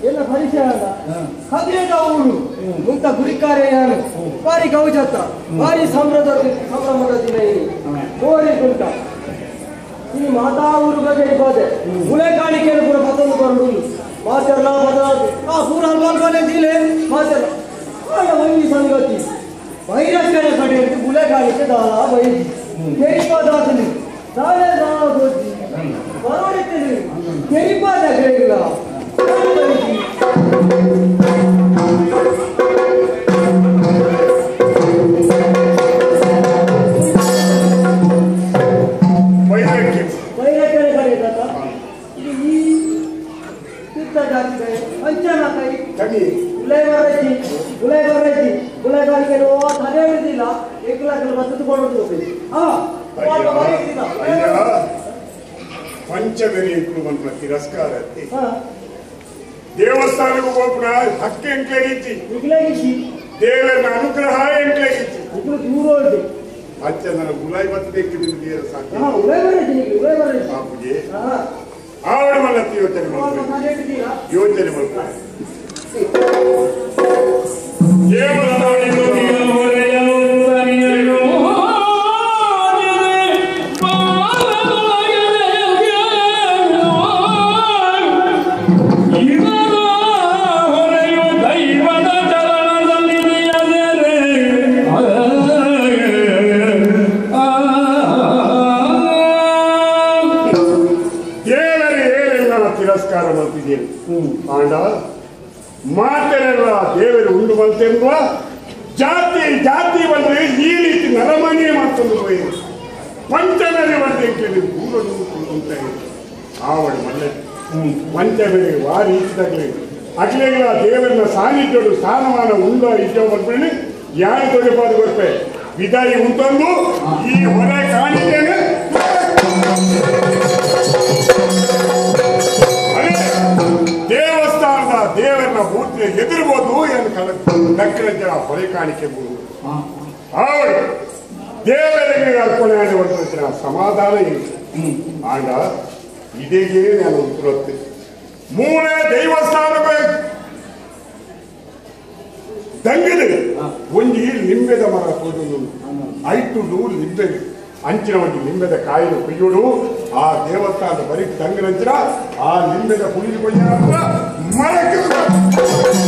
ಎಲ್ಲ ಪರಿಚಯ ಅಲ್ಲ ಹದಿನೆಂಟ ಊರು ಮುಂತ ಗುರಿಕಾರೆ ಯಾರು ಬಾರಿ ಗೌಜತ್ತ ಬಾರಿ ಸಂಭ್ರಮದ ಸಂಭ್ರಮದ ದಿನ ಇದು ಗೋರಿ ಗುಂಟ ಈ ಮಾತಾ ಊರು ಬಗ್ಗೆ ಇರ್ಬೋದೆ ಮುಳೆ ಕಾಣಿಕೆಯನ್ನು ಕೂಡ ಮತ್ತೊಂದು ಬರುವುದು ಮಾತೆಲ್ಲ ಬದಲಾದ ಆ ಪೂರ ಅಲ್ವಾಲ್ಕೊನೆ ದಿಲೆ ಮಾತೆಲ್ಲ ಆಗ ಒಂಗಿ ಸಂಗತಿ ಬೈರಕ್ಕನೆ ಕಡೆ ಇಟ್ಟು ಮುಳೆ ಕಾಣಿಕೆ ದಾಳ ಬೈದಿ ಕೆರಿಪಾದಾತನಿ ತಾಳೆ ದಾಳ ಗೋಜಿ ಬರೋಡಿತೀನಿ ಕೆರಿಪಾದ ಕೇಳಿಲ್ಲ ವೈದ್ಯಕ್ಕೆ ಬೈರಕ್ಕನೆ ಕಡೆ ತಾತ ಇದು ಈ ಚಿತ್ತ ಜಾತಿ ಕೈ ಪಂಚನ ಕೈ ತಗಿ ಗುಲೆ ಬರೈತಿ ಗುಲೆ ಬರೈತಿ ಗುಲೆ ಬಾರಿಗೆ ತಲೆ ಹಿಡಿದಿಲ್ಲ ಏಕಲಾಕಲು ಬತ್ತದು ಕೊಡೋದು ಹೋಗ್ಬೇಕು ಹಾ ಪಾಪ ಬರೀತಿಲ್ಲ. ಪಂಚಗರಿ ಇಟ್ಕೊಂಡು ತಿರಸ್ಕಾರ ಐತಿ. ಹಾ ದೇವಸ್ಥಾನಕ್ಕೆ ಹೋಗ್ಬಿಡ ಹಕ್ಕೆ ಎಂಟ್ಲಾಗೈತಿ ಇಗ್ಲಾಗಿಸಿ ದೇವರ ಅನುಗ್ರಹ ಎಂಟ್ಲಾಗೈತಿ ಇಬ್ರು ದೂರ ಹೊರಟಿ ಅಚ್ಚ ನನ್ನ ಗುಲಾಯಿ ಬತ್ತಬೇಕು ದೇವರ ಸಾಧ್ಯ ಹಾ ಉಳೆ ಬರೈತಿ ನಿಮಗೆ ಉಳೆ ಬರೈತಿ ಪಾಪುಗೆ ಹಾ ಆವಡ ಮಲ್ಲತ್ತಿ ಯೋಚನೆ ಪಾಪ ಮಾಡ್ಬೇಕು ತಲೆ ಹಿಡಿದಿಲ್ಲ ಯೋಚನೆ ಮಾಡ್ಬೇಕು ದೇವಸ್ಥಾನ ದೇವರ ಏನೆಲ್ಲ ತಿರಸ್ಕಾರ ಮಾಡ್ತಿದ್ದೇನೆ ಆಂಡ ಮಾತೆಲ್ಲ ದೇವರು ಉಂಡು ಬಂತೆನ್ನುವ ಜಾತಿ ಜಾತಿ ಬಂದ್ರೆ ಈ ರೀತಿ ನರಮನೆ ಮಾಡ್ಕೊಂಡು ಹೋಯಿತು ಪಂಚಮೆರೆ ಬಂದೆ ಕೇಳಿ ಊರನ್ನು ಅಂತ ಆವಡ ಮಲ್ಲೆ ಪಂಚಮೆರೆ ವಾರಿ ಇದ್ದಾಗಲೇ ಅಗ್ಲೆಗಳ ದೇವರನ್ನ ಸಾನ್ನಿಧ್ಯಡು ಸ್ಥಾನಮಾನ ಉಂಡ ಇದ್ದ ಬಂದ್ಬಿಡಿ ಯಾರು ತೊಡೆಪಾದು ಬರ್ಪೆ ವಿದಾಯಿ ಉಂಟೊಂದು ಈ ಹೊರೆ ಕಾಣಿದ್ದೇನೆ ಅದೇ ದೇವಸ್ಥಾನದ ದೇವರನ್ನ ಮೂರ್ತಿಯ ಎದುರ್ಬೋದು ಎಂದು ಕಲ ದಕ್ಷಿಣ ಜನ ಹೊರೆ ಕಾಣಿಕೆಬಹುದು ಹೌದು ದೇವರಿಗೆ ಅರ್ಪಣೆ ಮಾಡಿ ಹೊರಟಿನ ಸಮಾಧಾನ ಇಲ್ಲ ಆಂಡ ಇದೀಗೆ ನಾನು ಉತ್ತರತ್ತೆ ಮೂಳೆ ದೈವಸ್ಥಾನಕ್ಕೆ ದಂಗದೆ ಒಂಜಿ ಲಿಂಬೆದ ಮರ ಕೊಡುದು ಐಟುಡು ಲಿಂಬೆ ಅಂಚಿನ ಒಂದು ಲಿಂಬೆದ ಕಾಯಿನ ಕುಯ್ಯೋಡು ಆ ದೇವಸ್ಥಾನದ ಬರೀ ದಂಗನಂಚಿನ ಆ ಲಿಂಬೆದ ಕುಳಿದು ಕೊಯ್ಯ ಮರಕ್ಕೆ